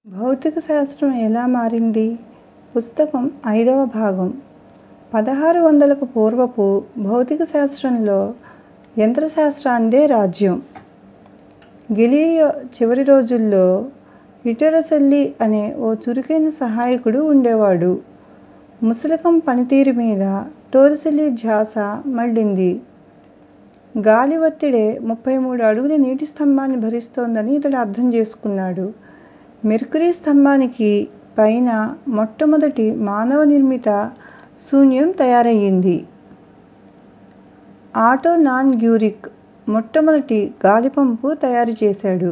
భౌతిక శాస్త్రం ఎలా మారింది పుస్తకం ఐదవ భాగం పదహారు వందలకు పూర్వపు భౌతిక శాస్త్రంలో యంత్రశాస్త్రాందే రాజ్యం గెలీలియో చివరి రోజుల్లో విటెరుసెల్లి అనే ఓ చురుకైన సహాయకుడు ఉండేవాడు. ముసలకం పనితీరు మీద టోరిసెల్లి ధ్యాస మళ్లింది. గాలి ఒత్తిడే ముప్పై మూడు అడుగుల నీటి స్తంభాన్ని భరిస్తోందని ఇతడు అర్థం చేసుకున్నాడు. మెర్క్యూరీ స్తంభానికి పైన మొట్టమొదటి మానవ నిర్మిత శూన్యం తయారయింది. ఆటో నాన్ గ్యూరిక్ మొట్టమొదటి గాలిపంపు తయారుచేశాడు.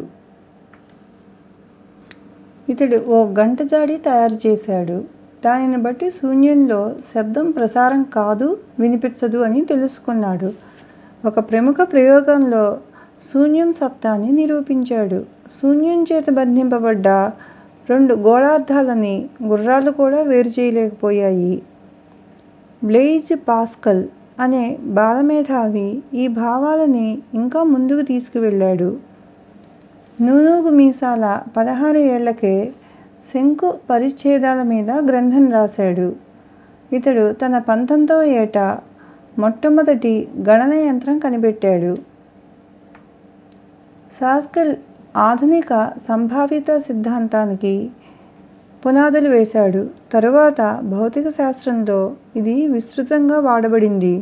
ఇతడు ఓ గంటజాడి తయారుచేశాడు. దానిని బట్టి శూన్యంలో శబ్దం ప్రసారం కాదు, వినిపించదు అని తెలుసుకున్నాడు. ఒక ప్రముఖ ప్రయోగంలో శూన్యం సత్తాని నిరూపించాడు. శూన్యం చేత బంధింపబడ్డ రెండు గోళార్ధాలని గుర్రాలు కూడా వేరుచేయలేకపోయాయి. బ్లెయిజ్ పాస్కల్ అనే బాలమేధావి ఈ భావాలని ఇంకా ముందుకు తీసుకువెళ్ళాడు. నూనూగు మీసాల పదహారు ఏళ్లకే శంకు పరిచ్ఛేదాల మీద గ్రంథం రాశాడు. ఇతడు తన పంతొమ్మిదివ ఏట మొట్టమొదటి గణన యంత్రం కనిపెట్టాడు. పాస్కల్ ఆధునిక సంభావ్యతా సిద్ధాంతానికి పునాదులు వేశాడు. తరువాత భౌతిక శాస్త్రంలో ఇది విస్తృతంగా వాడబడింది.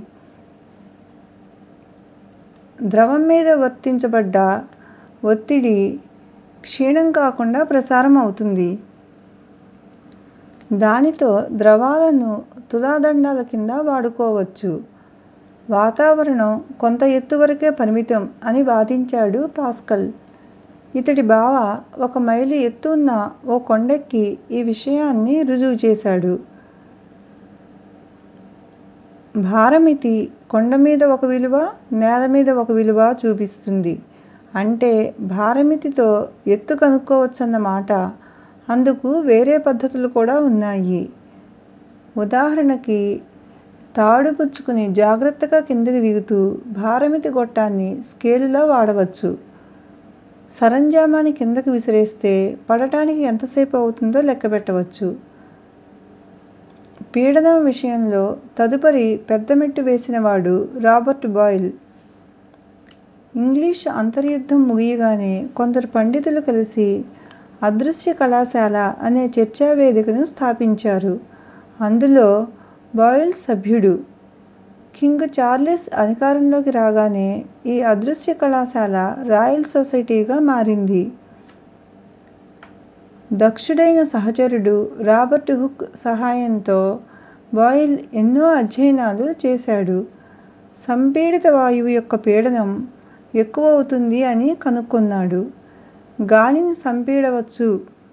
ద్రవం మీద వర్తించబడ్డ ఒత్తిడి క్షీణం కాకుండా ప్రసారం అవుతుంది. దానితో ద్రవాలను తులాదండాల కింద వాడుకోవచ్చు. వాతావరణం కొంత ఎత్తు వరకే పరిమితం అని వాదించాడు పాస్కల్. ఇతడి బావ ఒక మైలు ఎత్తు ఉన్న ఓ కొండెక్కి ఈ విషయాన్ని రుజువు చేశాడు. భారమితి కొండమీద ఒక విలువ, నేలమీద ఒక విలువ చూపిస్తుంది. అంటే భారమితితో ఎత్తు కనుక్కోవచ్చన్నమాట. అందుకు వేరే పద్ధతులు కూడా ఉన్నాయి. ఉదాహరణకి తాడు పుచ్చుకుని జాగ్రత్తగా కిందకి దిగుతూ భారమితి గొట్టాన్ని స్కేలులా వాడవచ్చు. సరంజామాని కిందకి విసిరేస్తే పడటానికి ఎంతసేపు అవుతుందో లెక్కపెట్టవచ్చు. పీడనం విషయంలో తదుపరి పెద్దమెట్టు వేసినవాడు రాబర్ట్ బాయిల్. ఇంగ్లీషు అంతర్యుద్ధం ముగియగానే కొందరు పండితులు కలిసి అదృశ్య కళాశాల అనే చర్చావేదికను స్థాపించారు. అందులో బాయిల్ సభ్యుడు. కింగ్ చార్లెస్ అధికారంలోకి రాగానే ఈ అదృశ్య కళాశాల రాయల్ సొసైటీగా మారింది. దక్షుడైన సహచరుడు రాబర్ట్ హుక్ సహాయంతో బాయిల్ ఎన్నో అధ్యయనాలు చేశాడు. సంపీడిత వాయువు యొక్క పీడనం ఎక్కువవుతుంది అని కనుక్కున్నాడు. గాలిని సంపీడవచ్చు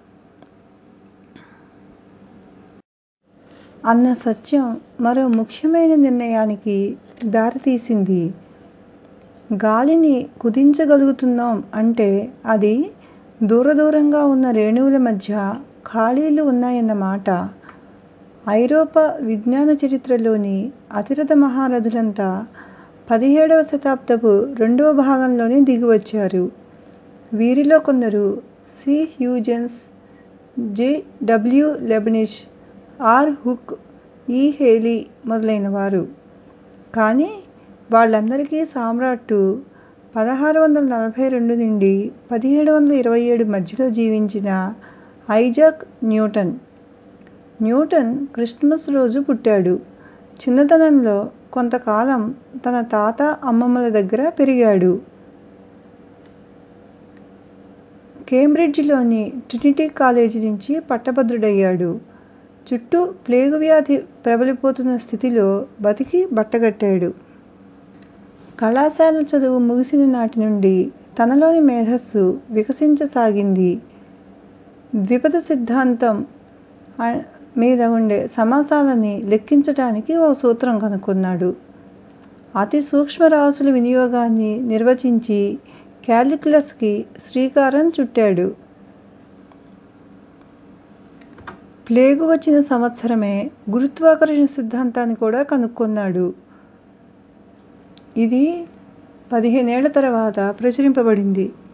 అన్న సత్యం మరో ముఖ్యమైన నిర్ణయానికి దారితీసింది. గాలిని కుదించగలుగుతున్నాం అంటే అది దూరదూరంగా ఉన్న రేణువుల మధ్య ఖాళీలు ఉన్నాయన్నమాట. ఐరోపా విజ్ఞాన చరిత్రలోని అతిరథ మహారథులంతా పదిహేడవ శతాబ్దపు రెండవ భాగంలోనే దిగివచ్చారు. వీరిలో కొందరు C Huygens, G. W. Leibniz, R. Hooke, E. Halley మొదలైనవారు. కానీ వాళ్ళందరికీ సామ్రాట్టు పదహారు వందల నలభై రెండు నుండి పదిహేడు వందల ఇరవై ఏడు మధ్యలో జీవించిన ఐజాక్ న్యూటన్. న్యూటన్ క్రిస్మస్ రోజు పుట్టాడు. చిన్నతనంలో కొంతకాలం తన తాత, అమ్మమ్మల దగ్గర పెరిగాడు. కేంబ్రిడ్జిలోని ట్రినిటీ కాలేజి నుంచి పట్టభద్రుడయ్యాడు. చుట్టూ ప్లేగు వ్యాధి ప్రబలిపోతున్న స్థితిలో బతికి బట్టకట్టాడు. కళాశాల చదువు ముగిసిన నాటి నుండి తనలోని మేధస్సు వికసించసాగింది. ద్విపద సిద్ధాంతం మీద ఉండే సమాసాలని లెక్కించటానికి ఓ సూత్రం కనుక్కున్నాడు. అతి సూక్ష్మ రాశుల వినియోగాన్ని నిర్వచించి కాల్క్యులస్ కి శ్రీకారం చుట్టాడు. ప్లేగు వచ్చిన సంవత్సరమే గురుత్వాకర్షణ సిద్ధాంతాన్ని కూడా కనుక్కున్నాడు. ఇది పదిహేనేళ్ల తరువాత ప్రచురింపబడింది.